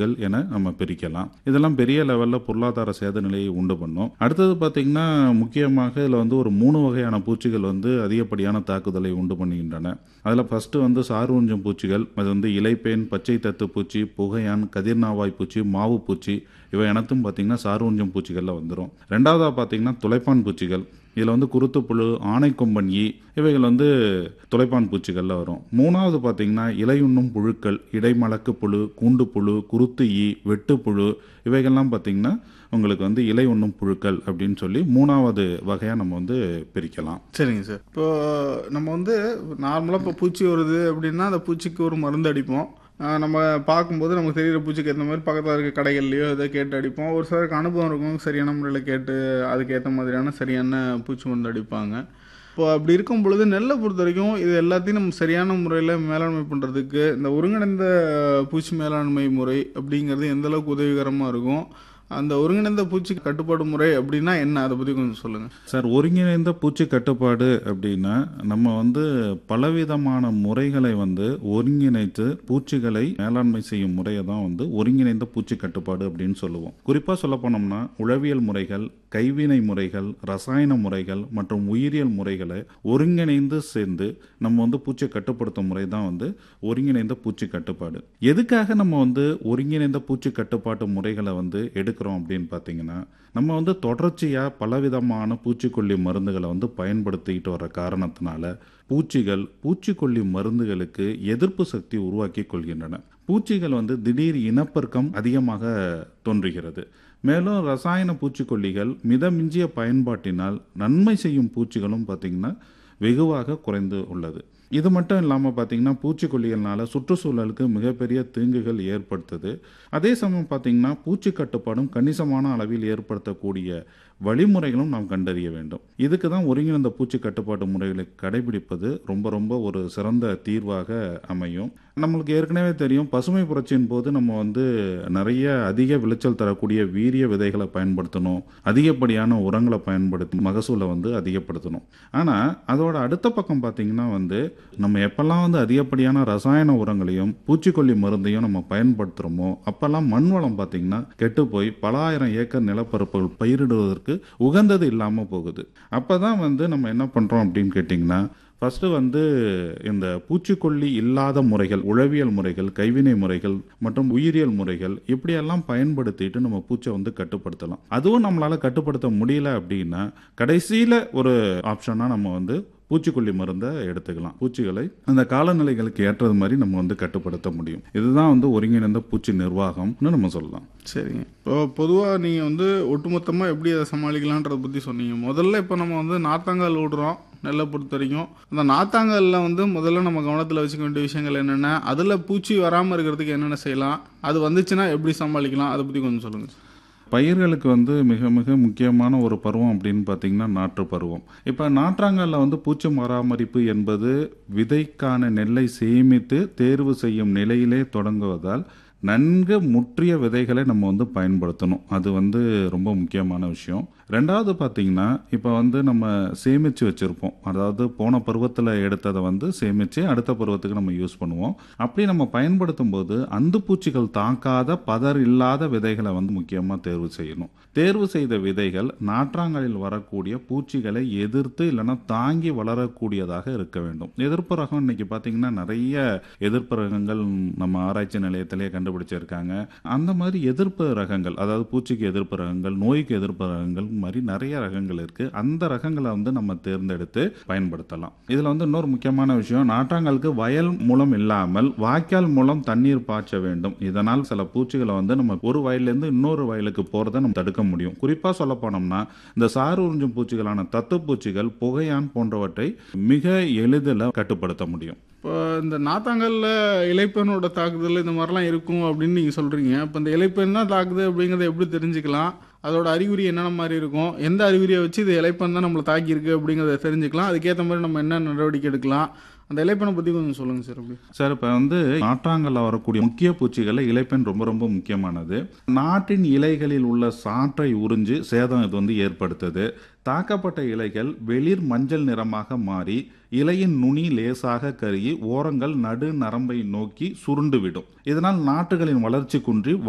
பூச்சிகள் என நம்ம பிரிக்கலாம் இதெல்லாம் பெரிய லெவலில் பொருளாதார சேத நிலையை உண்டு பண்ணும் அடுத்தது பார்த்திங்கன்னா முக்கியமாக இதில் வந்து ஒரு மூணு வகையான பூச்சிகள் வந்து அதிகப்படியான தாக்குதலை உண்டு பண்ணுகின்றன அதில் ஃபஸ்ட்டு வந்து சார் உறிஞ்சும் பூச்சிகள் அது வந்து இலைப்பேன் பச்சை தத்து பூச்சி புகையான் கதிர்நாவாய் பூச்சி மாவு பூச்சி இவை அனைத்தும் பார்த்திங்கன்னா சார் உறிஞ்சும் பூச்சிகளில் வந்துடும் ரெண்டாவதாக பார்த்திங்கன்னா துளைப்பான் பூச்சிகள் இதில் வந்து குருத்துப்புழு ஆனைக்கொம்பன் ஈ இவைகள் வந்து துளைப்பான் பூச்சிகளில் வரும் மூணாவது பார்த்திங்கன்னா இலையுண்ணும் புழுக்கள் இடைமலக்கு புழு கூண்டு புழு குருத்து ஈ வெட்டுப்புழு இவைகள்லாம் பார்த்திங்கன்னா உங்களுக்கு வந்து இலை உண்ணும் புழுக்கள் அப்படின்னு சொல்லி மூணாவது வகையாக நம்ம வந்து பிரிக்கலாம் சரிங்க சார் இப்போ நம்ம வந்து நார்மலாக இப்போ பூச்சி வருது அப்படின்னா அந்த பூச்சிக்கு ஒரு மருந்து அடிப்போம் ஆஹ் நம்ம பார்க்கும்போது நமக்கு தெரியிற பூச்சிக்கு ஏற்ற மாதிரி பக்கத்தில் இருக்க கடைகள்லையோ ஏதோ கேட்டு அடிப்போம் ஒரு சிலருக்கு அனுபவம் இருக்கும் சரியான முறையில் கேட்டு அதுக்கு ஏற்ற மாதிரியான சரியான பூச்சி மருந்து அடிப்பாங்க இப்போ அப்படி இருக்கும் பொழுது நெல்லை பொறுத்த வரைக்கும் இது எல்லாத்தையும் நம்ம சரியான முறையில் மேலாண்மை பண்ணுறதுக்கு இந்த ஒருங்கிணைந்த பூச்சி மேலாண்மை முறை அப்படிங்கிறது எந்த அளவுக்கு உதவிகரமாக இருக்கும் அந்த ஒருங்கிணைந்த பூச்சி கட்டுப்பாடு முறை அப்படின்னா என்ன அதை பற்றி கொஞ்சம் சொல்லுங்கள் சார் ஒருங்கிணைந்த பூச்சி கட்டுப்பாடு அப்படின்னா நம்ம வந்து பலவிதமான முறைகளை வந்து ஒருங்கிணைத்து பூச்சிகளை மேலாண்மை செய்யும் முறையை தான் வந்து ஒருங்கிணைந்த பூச்சி கட்டுப்பாடு அப்படின்னு சொல்லுவோம் குறிப்பாக சொல்ல போனோம்னா உளவியல் முறைகள் கைவினை முறைகள் ரசாயன முறைகள் மற்றும் உயிரியல் முறைகளை ஒருங்கிணைந்து சேர்ந்து நம்ம வந்து பூச்சியை கட்டுப்படுத்தும் முறை தான் வந்து ஒருங்கிணைந்த பூச்சி கட்டுப்பாடு எதுக்காக நம்ம வந்து ஒருங்கிணைந்த பூச்சி கட்டுப்பாட்டு முறைகளை வந்து எடுக்கிறோம் அப்படின்னு பார்த்தீங்கன்னா நம்ம வந்து தொடர்ச்சியாக பலவிதமான பூச்சிக்கொல்லி மருந்துகளை வந்து பயன்படுத்திக்கிட்டு வர காரணத்தினால பூச்சிகள் பூச்சிக்கொல்லி மருந்துகளுக்கு எதிர்ப்பு சக்தி உருவாக்கி கொள்கின்றன பூச்சிகள் வந்து திடீர் இனப்பெருக்கம் அதிகமாக தோன்றுகிறது மேலும் ரசாயன பூச்சிக்கொல்லிகள் மிதமிஞ்சிய பயன்பாட்டினால் நன்மை செய்யும் பூச்சிகளும் பார்த்திங்கன்னா வெகுவாக குறைந்து உள்ளது இது மட்டும் இல்லாமல் பார்த்தீங்கன்னா பூச்சிக்கொல்லிகள்னால சுற்றுச்சூழலுக்கு மிகப்பெரிய தீங்குகள் ஏற்படுத்துது அதே சமயம் பார்த்தீங்கன்னா பூச்சி கட்டுப்பாடும் கணிசமான அளவில் ஏற்படுத்தக்கூடிய வழிமுறைகளும் நாம் கண்டறிய வேண்டும் இதுக்கு தான் ஒருங்கிணைந்த பூச்சி கட்டுப்பாட்டு முறைகளை கடைபிடிப்பது ரொம்ப ரொம்ப ஒரு சிறந்த தீர்வாக அமையும் நம்மளுக்கு ஏற்கனவே தெரியும் பசுமை புரட்சியின் போது நம்ம வந்து நிறைய அதிக விளைச்சல் தரக்கூடிய வீரிய விதைகளை பயன்படுத்தணும் அதிகப்படியான உரங்களை பயன்படுத்தி மகசூலை வந்து அதிகப்படுத்தணும் ஆனால் அதோட அடுத்த பக்கம் பார்த்தீங்கன்னா வந்து நம்ம எப்பெல்லாம் வந்து அதிகப்படியான ரசாயன உரங்களையும் பூச்சிக்கொல்லி மருந்தையும் நம்ம பயன்படுத்துகிறோமோ அப்பெல்லாம் மண் வளம் பார்த்தீங்கன்னா கெட்டு போய் பல ஆயிரம் ஏக்கர் நிலப்பரப்புகள் பயிரிடுவதற்கு உகந்தது இல்லாமல் போகுது அப்போ தான் வந்து நம்ம என்ன பண்ணுறோம் அப்படின்னு கேட்டிங்கன்னா ஃபஸ்ட்டு வந்து இந்த பூச்சிக்கொல்லி இல்லாத முறைகள் உளவியல் முறைகள் கைவினை முறைகள் மற்றும் உயிரியல் முறைகள் இப்படியெல்லாம் பயன்படுத்திட்டு நம்ம பூச்சை வந்து கட்டுப்படுத்தலாம் அதுவும் நம்மளால் கட்டுப்படுத்த முடியல அப்படின்னா கடைசியில் ஒரு ஆப்ஷனாக நம்ம வந்து பூச்சிக்கொல்லி மருந்தை எடுத்துக்கலாம் பூச்சிகளை அந்த காலநிலைகளுக்கு ஏற்றது மாதிரி நம்ம வந்து கட்டுப்படுத்த முடியும் இதுதான் வந்து ஒருங்கிணைந்த பூச்சி நிர்வாகம்னு நம்ம சொல்லலாம் சரிங்க இப்போ பொதுவாக நீங்கள் வந்து ஒட்டுமொத்தமாக எப்படி அதை சமாளிக்கலான்றதை பற்றி சொன்னீங்க முதல்ல இப்போ நம்ம வந்து நாத்தாங்கால் விடுறோம் நெல்லை பொறுத்த வரைக்கும் அந்த நாத்தாங்காலில் வந்து முதல்ல நம்ம கவனத்தில் வச்சுக்க வேண்டிய விஷயங்கள் என்னென்ன அதில் பூச்சி வராமல் இருக்கிறதுக்கு என்னென்ன செய்யலாம் அது வந்துச்சுன்னா எப்படி சமாளிக்கலாம் அதை பற்றி கொஞ்சம் சொல்லுங்கள் பயிர்களுக்கு வந்து மிக மிக முக்கியமான ஒரு பருவம் அப்படின்னு பார்த்தீங்கன்னா நாற்று பருவம் இப்போ நாற்றாங்கல்ல வந்து பூச்சி பராமரிப்பு என்பது விதைக்கான நெல்லை சேமித்து தேர்வு செய்யும் நிலையிலே தொடங்குவதால் நன்கு முற்றிய விதைகளை நம்ம வந்து பயன்படுத்தணும் அது வந்து ரொம்ப முக்கியமான விஷயம் ரெண்டாவது பார்த்தீங்கன்னா இப்போ வந்து நம்ம சேமித்து வச்சுருப்போம் அதாவது போன பருவத்தில் எடுத்ததை வந்து சேமித்து அடுத்த பருவத்துக்கு நம்ம யூஸ் பண்ணுவோம் அப்படி நம்ம பயன்படுத்தும் போது அந்து பூச்சிகள் தாக்காத பதர் இல்லாத விதைகளை வந்து முக்கியமாக தேர்வு செய்யணும் தேர்வு செய்த விதைகள் நாற்றாங்கலில் வரக்கூடிய பூச்சிகளை எதிர்த்து இல்லைன்னா தாங்கி வளரக்கூடியதாக இருக்க வேண்டும் எதிர்ப்பு ரகம் இன்னைக்கு பார்த்தீங்கன்னா நிறைய எதிர்ப்பு ரகங்கள் நம்ம ஆராய்ச்சி நிலையத்திலே கண்டுபிடிச்சிருக்காங்க அந்த மாதிரி எதிர்ப்பு ரகங்கள் அதாவது பூச்சிக்கு எதிர்ப்பு ரகங்கள் நோய்க்கு எதிர்ப்பு ரகங்கள் மாதிரி நிறைய ரகங்கள் இருக்கு அந்த ரகங்களை வந்து நம்ம தேர்ந்தெடுத்து பயன்படுத்தலாம் இதுல வந்து இன்னொரு முக்கியமான விஷயம் நாற்றாங்கலுக்கு வயல் மூலம் இல்லாமல் வாய்க்கால் மூலம் தண்ணீர் பாய்ச்ச வேண்டும் இதனால் சில பூச்சிகளை வந்து நம்ம ஒரு வயல்லேருந்து இன்னொரு வயலுக்கு போறதை நம்ம தடுக்க முடியும் குறிப்பா சொல்ல போனோம்னா இந்த சாறு உறிஞ்சும் பூச்சிகளான தத்து பூச்சிகள் புகையான் போன்றவற்றை மிக எளிதில் கட்டுப்படுத்த முடியும் இப்போ இந்த நாத்தாங்கல்ல இலைப்பெண்ணோட தாக்குதல் இந்த மாதிரிலாம் இருக்கும் அப்படின்னு நீங்கள் சொல்கிறீங்க இப்போ இந்த இலைப்பெண் தான் தாக்குது அப்படிங்கிறத எப்படி தெரிஞ்சுக்கலாம் அதோட அறிகுறி என்னென்ன மாதிரி இருக்கும் எந்த அறிகுறியை வச்சு இது இலைப்பெண் தான் நம்மளை தாக்கியிருக்கு அப்படிங்கிறத தெரிஞ்சுக்கலாம் அதுக்கேற்ற மாதிரி நம்ம என்ன நடவடிக்கை எடுக்கலாம் அந்த இலைப்பெண்ணை பற்றி கொஞ்சம் சொல்லுங்கள் சார் அப்படி சார் இப்போ வந்து நாற்றாங்கல்ல வரக்கூடிய முக்கிய பூச்சிகளில் இலைப்பெண் ரொம்ப ரொம்ப முக்கியமானது நாட்டின் இலைகளில் உள்ள சாற்றை உறிஞ்சு சேதம் இது வந்து ஏற்படுத்துது தாக்கப்பட்ட இலைகள் வெளிர் மஞ்சள் நிறமாக மாறி இலையின் நுனி லேசாக கருகி ஓரங்கள் நடு நரம்பை நோக்கி சுருண்டுவிடும் இதனால் நாற்றுகளின் வளர்ச்சி குன்றி